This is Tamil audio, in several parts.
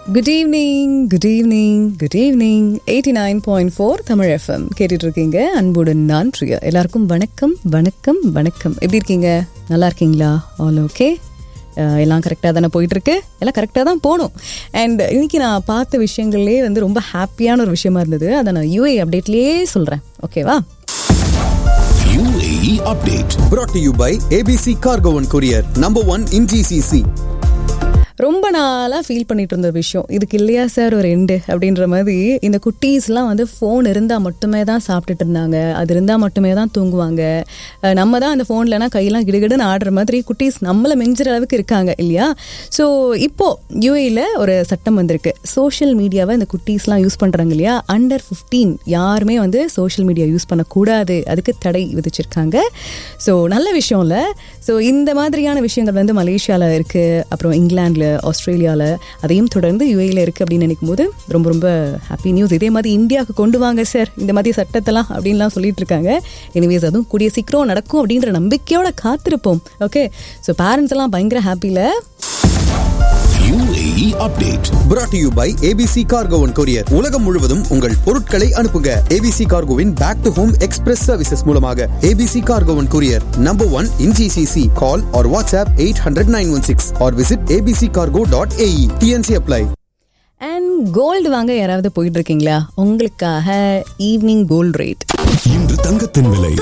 Good evening good evening good evening eighty nine point four Tamil FM கேட்டுட்டு இருக்கீங்க அன்புடன் நான் பிரியா எல்லாருக்கும் வணக்கம் வணக்கம் வணக்கம் எப்படி இருக்கீங்க நல்லா இருக்கீங்களா ஆல் ஓகே எல்லாம் கரெக்டாக தானே போயிட்டு இருக்கு எல்லாம் கரெக்டாக தான் போகணும் அண்ட் இன்னைக்கு நான் பார்த்த விஷயங்கள்லேயே வந்து ரொம்ப ஹாப்பியான ஒரு விஷயமா இருந்தது அதை நான் யூஏ அப்டேட்லேயே சொல்கிறேன் ஓகேவா UAE update. brought to you by ABC Cargo and Courier, number one in GCC. ரொம்ப நாளாக ஃபீல் பண்ணிட்டு இருந்த ஒரு விஷயம் இதுக்கு இல்லையா சார் ஒரு எண்டு அப்படின்ற மாதிரி இந்த குட்டீஸ்லாம் வந்து ஃபோன் இருந்தால் மட்டுமே தான் சாப்பிட்டுட்டு இருந்தாங்க அது இருந்தால் மட்டுமே தான் தூங்குவாங்க அஹ் நம்ம தான் அந்த ஃபோன்லனா கையெல்லாம் கிடுகிடுன்னு ஆடுற மாதிரி குட்டீஸ் நம்மளை மிஞ்சுற அளவுக்கு இருக்காங்க இல்லையா ஸோ இப்போ யூஏயில் ஒரு சட்டம் வந்திருக்கு சோஷியல் மீடியாவை இந்த குட்டீஸ்லாம் யூஸ் பண்ணுறாங்க இல்லையா அண்டர் ஃபிஃப்டீன் யாருமே வந்து சோஷியல் மீடியா யூஸ் பண்ணக்கூடாது அதுக்கு தடை விதிச்சிருக்காங்க ஸோ நல்ல விஷயம் இல்லை ஸோ இந்த மாதிரியான விஷயங்கள் வந்து மலேசியாவில் இருக்குது அப்புறம் இங்கிலாந்தில் ஆஸ்திரேலியாவில் அதையும் தொடர்ந்து யூஏயில் இருக்குது அப்படின்னு நினைக்கும் போது ரொம்ப ரொம்ப ஹாப்பி நியூஸ் இதே மாதிரி இந்தியாவுக்கு கொண்டு வாங்க சார் இந்த மாதிரி சட்டத்தெல்லாம் அப்படின்லாம் சொல்லிட்டு இருக்காங்க எனிவேஸ் அதுவும் கூடிய சீக்கிரம் நடக்கும் அப்படின்ற நம்பிக்கையோட காத்திருப்போம் ஓகே ஸோ பேரண்ட்ஸ் எல்லாம் பயங்கர ஹாப்பியில் UAE update. brought to you by ABC Cargo and Courier. உலகம் முழுவதும் உங்கள் பொருட்களை அனுப்புங்க ABC Cargoவின் back to home express services மூலமாக ABC Cargo and Courier, number one in GCC. Call or WhatsApp 800-916 or visit abccargo.ae. TNC apply. And gold வாங்க யாராவது போயிட்டு இருக்கீங்களா உங்களுக்காக ஈவினிங் கோல்டு ரேட் இன்று தங்கத்தின் விலை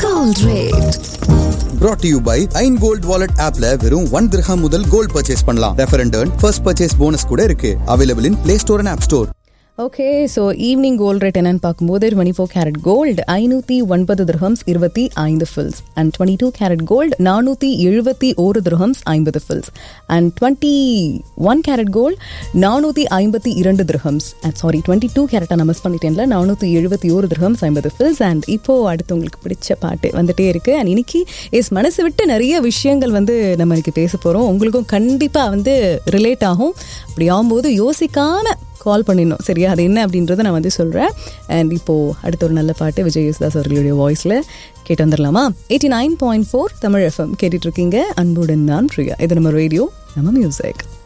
brought to you by ஐன் கோல்ட் வாலெட் ஆப்ல வெறும் ஒன் திரஹாம் முதல் கோல்ட் பர்ச்சேஸ் பண்ணலாம் refer and first purchase bonus கூட இருக்கு available in play store and app store okay so evening gold rate என்னன்னு பார்க்கும்போது டுவெண்ட்டி ஃபோர் கேரட் கோல்டு ஐநூற்றி ஒன்பது திரஹம்ஸ் இருபத்தி ஐந்து fils and twenty two carat gold நானூற்றி எழுபத்தி ஒரு திரஹம்ஸ் ஐம்பது fils and twenty one carat gold நானூற்றி ஐம்பத்தி இரண்டு dirhams and sorry twenty two கேரட்டை நான் மிஸ் பண்ணிட்டேன்ல நானூற்றி எழுபத்தி ஒரு திரஹம்ஸ் ஐம்பது ஃபில்ஸ் அண்ட் இப்போ அடுத்து உங்களுக்கு பிடிச்ச பாட்டு வந்துட்டே இருக்கு அண்ட் இன்னைக்கு எஸ் மனசு விட்டு நிறைய விஷயங்கள் வந்து நம்ம இன்னைக்கு பேச போகிறோம் உங்களுக்கும் கண்டிப்பாக வந்து ரிலேட் ஆகும் அப்படி ஆகும்போது யோசிக்காம கால் பண்ணிடணும் சரியா அது என்ன அப்படின்றத நான் வந்து சொல்கிறேன் அண்ட் இப்போது அடுத்த ஒரு நல்ல பாட்டு விஜய் யேசுதாஸ் அவர்களுடைய வாய்ஸில் கேட்டு வந்துடலாமா eighty nine point four Tamil FM கேட்டுட்ருக்கீங்க அன்புடன் நான் பிரியா இது நம்ம ரேடியோ நம்ம மியூசிக்